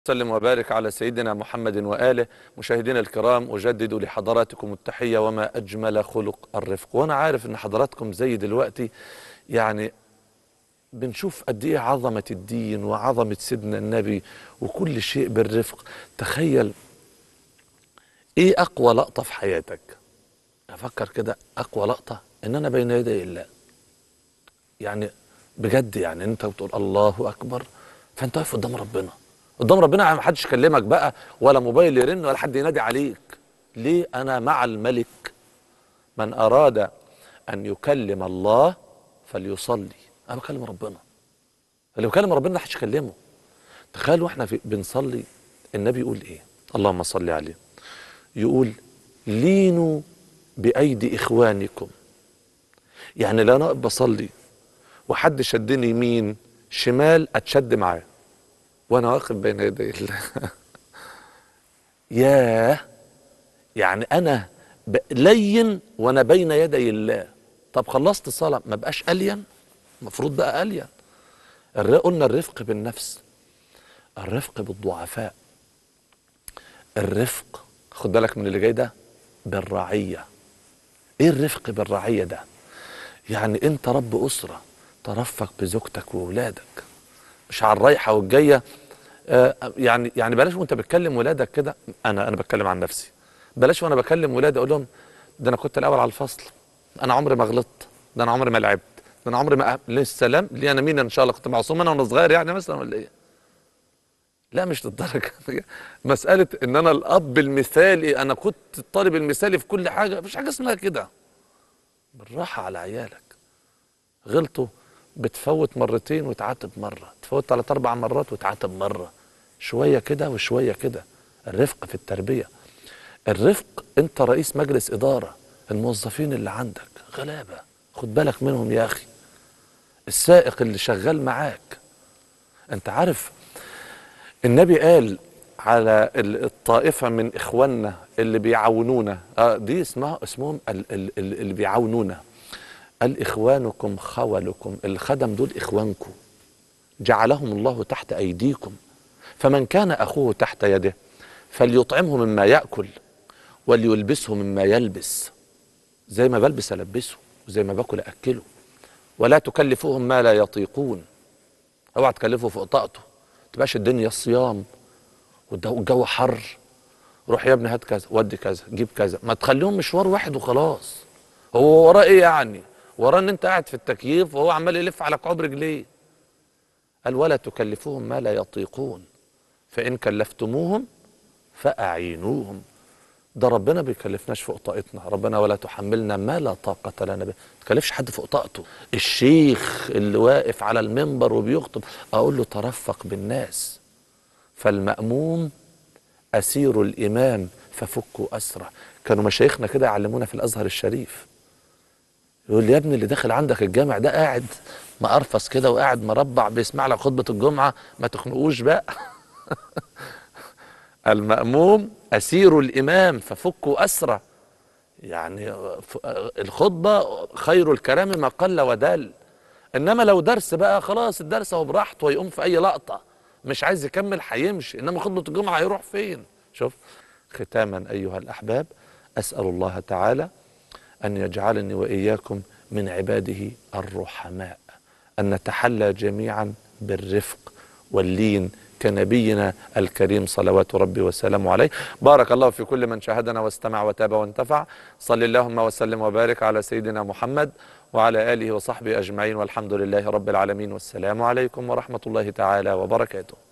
وسلم وبارك على سيدنا محمد وآله مشاهدينا الكرام أجدد لحضراتكم التحية وما أجمل خلق الرفق وأنا عارف أن حضراتكم زي دلوقتي يعني بنشوف قد إيه عظمة الدين وعظمة سيدنا النبي وكل شيء بالرفق تخيل إيه أقوى لقطة في حياتك أفكر كده أقوى لقطة إن أنا بين يدي الله يعني بجد يعني أنت بتقول الله أكبر فأنت واقف قدام ربنا قدام ربنا ما حدش يكلمك بقى ولا موبايل يرن ولا حد ينادي عليك ليه انا مع الملك من اراد ان يكلم الله فليصلي انا بكلم ربنا اللي بكلم ربنا ما حدش يكلمه تخيلوا احنا في بنصلي النبي يقول ايه اللهم صل عليه يقول لينوا بايدي اخوانكم يعني لا انا بصلي وحد شدني يمين شمال اتشد معاه وانا واقف بين يدي الله ياه يعني انا ب- لين وانا بين يدي الله طب خلصت صلاه ما بقاش الين المفروض بقى الين الر- قلنا الرفق بالنفس الرفق بالضعفاء الرفق خد بالك من اللي جاي ده بالرعيه ايه الرفق بالرعيه ده يعني انت رب اسره ترفق بزوجتك وولادك مش على الرايحه والجايه آه، يعني يعني بلاش وانت بتكلم ولادك كده انا انا بتكلم عن نفسي بلاش وانا بكلم ولادي اقول لهم ده انا كنت الاول على الفصل انا عمري ما غلطت ده انا عمري ما لعبت ده انا عمري ما ليه السلام ليه انا مين ان شاء الله كنت معصوم انا وانا صغير يعني مثلا ولا ايه لا مش للدرجه دي. مساله ان انا الاب المثالي انا كنت الطالب المثالي في كل حاجه مفيش حاجه اسمها كده بالراحه على عيالك غلطوا بتفوت مرتين وتعاتب مرة تفوت ثلاث أربع مرات وتعاتب مرة شوية كده وشوية كده الرفق في التربية الرفق أنت رئيس مجلس إدارة الموظفين اللي عندك غلابة خد بالك منهم يا أخي السائق اللي شغال معاك أنت عارف النبي قال على ال- الطائفة من إخواننا اللي بيعاونونا آه دي اسمها اسمهم ال- ال- ال- اللي بيعاونونا قال إخوانكم خولكم الخدم دول إخوانكم جعلهم الله تحت أيديكم فمن كان أخوه تحت يده فليطعمه مما يأكل وليلبسه مما يلبس زي ما بلبس ألبسه وزي ما باكل أكله ولا تكلفوهم ما لا يطيقون اوعى تكلفه فوق طاقته تبقاش الدنيا صيام والجو الجو حر روح يا ابني هات كذا ودي كذا جيب كذا ما تخليهم مشوار واحد وخلاص هو وراه ايه يعني وراه ان انت قاعد في التكييف وهو عمال يلف على كعب رجليه قال ولا تكلفوهم ما لا يطيقون فان كلفتموهم فاعينوهم ده ربنا بيكلفناش فوق طاقتنا ربنا ولا تحملنا ما لا طاقة لنا به ما تكلفش حد فوق طاقته الشيخ اللي واقف على المنبر وبيخطب اقول له ترفق بالناس فالمأموم أسير الإمام ففكوا أسره كانوا مشايخنا كده يعلمونا في الأزهر الشريف يقول لي يا ابني اللي داخل عندك الجامع ده قاعد مقرفص كده وقاعد مربع بيسمع لك خطبة الجمعة ما تخنقوش بقى المأموم أسير الإمام ففكوا أسره يعني ف- الخطبة خير الكلام ما قل ودل إنما لو درس بقى خلاص الدرس هو براحته ويقوم في أي لقطة مش عايز يكمل هيمشي إنما خطبة الجمعة هيروح فين شوف ختاما أيها الأحباب أسأل الله تعالى أن يجعلني وإياكم من عباده الرحماء أن نتحلى جميعا بالرفق واللين كنبينا الكريم صلوات ربي وسلامه عليه بارك الله في كل من شاهدنا واستمع وتاب وانتفع صل اللهم وسلم وبارك على سيدنا محمد وعلى آله وصحبه أجمعين والحمد لله رب العالمين والسلام عليكم ورحمة الله تعالى وبركاته